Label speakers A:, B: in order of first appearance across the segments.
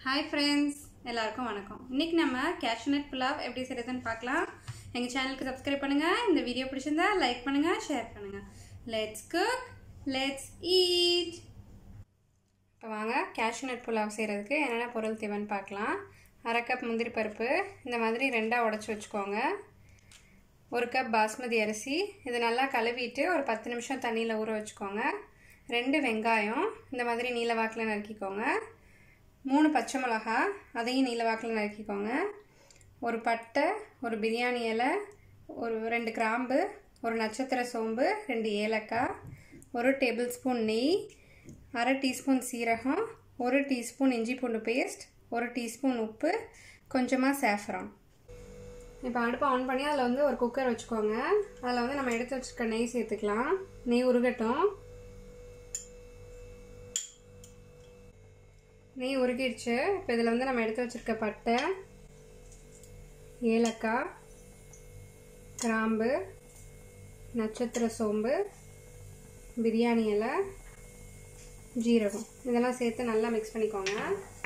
A: hi friends எல்லாருக்கும் வணக்கம் இன்னைக்கு நம்ம கேஷ்நட் புலாவ் எப்படி செய்யறதுன்னு பார்க்கலாம் எங்கள் சேனலுக்கு சப்ஸ்கிரைப் பண்ணுங்கள் இந்த வீடியோ பிடிச்சிருந்தா லைக் பண்ணுங்கள் ஷேர் பண்ணுங்கள் லெட்ஸ் குக் லெட்ஸ் ஈட் இப்போ வாங்க கேஷ்நட் புலாவ் செய்கிறதுக்கு என்னென்ன பொருள் தேவைன்னு பார்க்கலாம் அரை கப் முந்திரி பருப்பு இந்த மாதிரி ரெண்டாக உடச்சி வச்சுக்கோங்க ஒரு கப் பாஸ்மதி அரிசி இது நல்லா கழுவிட்டு ஒரு பத்து நிமிஷம் தண்ணியில் ஊற வச்சுக்கோங்க ரெண்டு வெங்காயம் இந்த மாதிரி நீல வாக்கில் நறுக்கிக்கோங்க மூணு பச்சை மிளகா அதையும் நீல வாக்கில் நறுக்கிக்கோங்க ஒரு பட்டை ஒரு பிரியாணி இலை ஒரு ரெண்டு கிராம்பு ஒரு நட்சத்திர சோம்பு ரெண்டு ஏலக்காய் ஒரு டேபிள் ஸ்பூன் நெய் அரை டீஸ்பூன் சீரகம் ஒரு டீஸ்பூன் இஞ்சி பூண்டு பேஸ்ட் ஒரு டீஸ்பூன் உப்பு கொஞ்சமாக சேஃப்ரான் இப்போ அடுப்பை ஆன் பண்ணி அதில் வந்து ஒரு குக்கர் வச்சுக்கோங்க அதில் வந்து நம்ம எடுத்து வச்சுருக்க நெய் சேர்த்துக்கலாம் நெய் உருகட்டும் நெய் உருகிடுச்சு இப்போ இதில் வந்து நம்ம எடுத்து வச்சுருக்க பட்டை ஏலக்காய் கிராம்பு நட்சத்திர சோம்பு பிரியாணி இலை ஜீரகம் இதெல்லாம் சேர்த்து நல்லா மிக்ஸ் பண்ணிக்கோங்க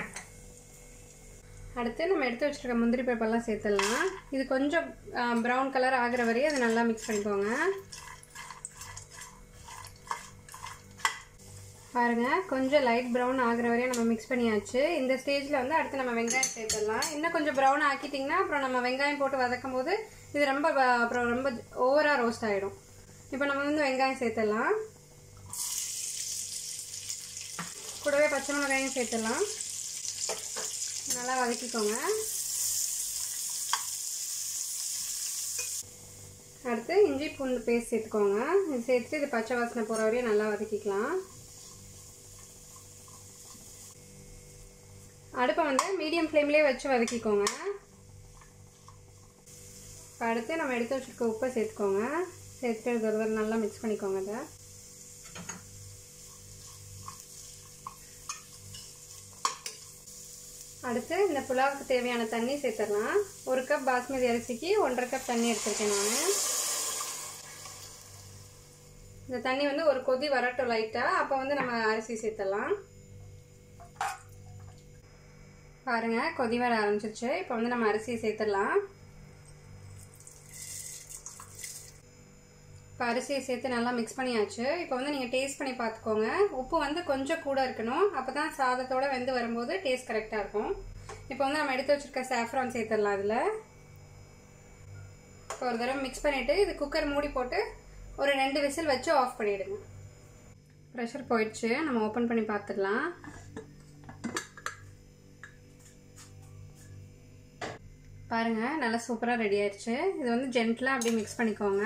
A: அடுத்து நம்ம எடுத்து வச்சுருக்க முந்திரி பருப்பெல்லாம் சேர்த்துடலாம் இது கொஞ்சம் ப்ரௌன் கலர் ஆகிற வரையும் அதை நல்லா மிக்ஸ் பண்ணிக்கோங்க பாருங்கள் கொஞ்சம் லைட் ப்ரௌன் ஆகிற வரையும் நம்ம மிக்ஸ் பண்ணியாச்சு இந்த ஸ்டேஜில் வந்து அடுத்து நம்ம வெங்காயம் சேர்த்துடலாம் இன்னும் கொஞ்சம் ப்ரௌன் ஆக்கிட்டிங்கன்னா அப்புறம் நம்ம வெங்காயம் போட்டு வதக்கும் போது இது ரொம்ப அப்புறம் ரொம்ப ஓவராக ரோஸ்ட் ஆகிடும் இப்போ நம்ம வந்து வெங்காயம் சேர்த்துடலாம் கூடவே பச்சை மிளகாயும் சேர்த்துடலாம் நல்லா வதக்கிக்கோங்க அடுத்து இஞ்சி பூண்டு பேஸ்ட் சேர்த்துக்கோங்க இது சேர்த்துட்டு இது பச்சை வாசனை போகிற வரையும் நல்லா வதக்கிக்கலாம் அடுப்பை வந்து மீடியம் ஃப்ளேம்லேயே வச்சு வதக்கிக்கோங்க இப்போ அடுத்து நம்ம எடுத்து வச்சுருக்க உப்பை சேர்த்துக்கோங்க சேர்த்துட்டு ஒரு தடவை நல்லா மிக்ஸ் பண்ணிக்கோங்க இதை அடுத்து இந்த புலாவுக்கு தேவையான தண்ணி சேர்த்துடலாம் ஒரு கப் பாஸ்மதி அரிசிக்கு ஒன்றரை கப் தண்ணி எடுத்திருக்கேன் நான் இந்த தண்ணி வந்து ஒரு கொதி வரட்டும் லைட்டாக அப்போ வந்து நம்ம அரிசி சேர்த்துடலாம் பாருங்க கொதி வர ஆரம்பிச்சிருச்சு இப்போ வந்து நம்ம அரிசியை சேர்த்துடலாம் இப்போ அரிசியை சேர்த்து நல்லா மிக்ஸ் பண்ணியாச்சு இப்போ வந்து நீங்கள் டேஸ்ட் பண்ணி பார்த்துக்கோங்க உப்பு வந்து கொஞ்சம் கூட இருக்கணும் அப்போ தான் சாதத்தோட வெந்து வரும்போது டேஸ்ட் கரெக்டாக இருக்கும் இப்போ வந்து நம்ம எடுத்து வச்சுருக்க சாஃப்ரான் சேர்த்துடலாம் அதில் இப்போ ஒரு தடவை மிக்ஸ் பண்ணிவிட்டு இது குக்கர் மூடி போட்டு ஒரு ரெண்டு விசில் வச்சு ஆஃப் பண்ணிவிடுங்க ப்ரெஷர் போயிடுச்சு நம்ம ஓப்பன் பண்ணி பார்த்துடலாம் பாருங்கள் நல்லா சூப்பராக ரெடி ஆயிடுச்சு இது வந்து ஜென்டலாக அப்படியே மிக்ஸ் பண்ணிக்கோங்க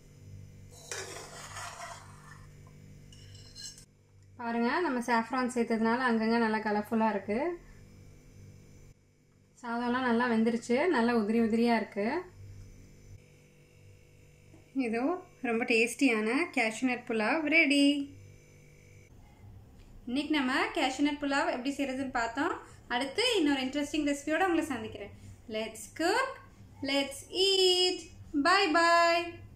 A: பாருங்கள் நம்ம சாஃப்ரான் சேர்த்ததுனால அங்கங்கே நல்லா கலர்ஃபுல்லாக இருக்குது சாதம்லாம் நல்லா வெந்துருச்சு நல்லா உதிரி உதிரியாக இருக்குது இதோ ரொம்ப டேஸ்டியான கேஷ்யூநட் புலாவ் ரெடி இன்னைக்கு நம்ம கேஷ்யூநட் புலாவ் எப்படி செய்கிறதுன்னு பார்த்தோம் அடுத்து இன்னொரு இன்ட்ரெஸ்டிங் ரெசிபியோட உங்களை சந்திக்கிறேன் let's cook let's eat bye bye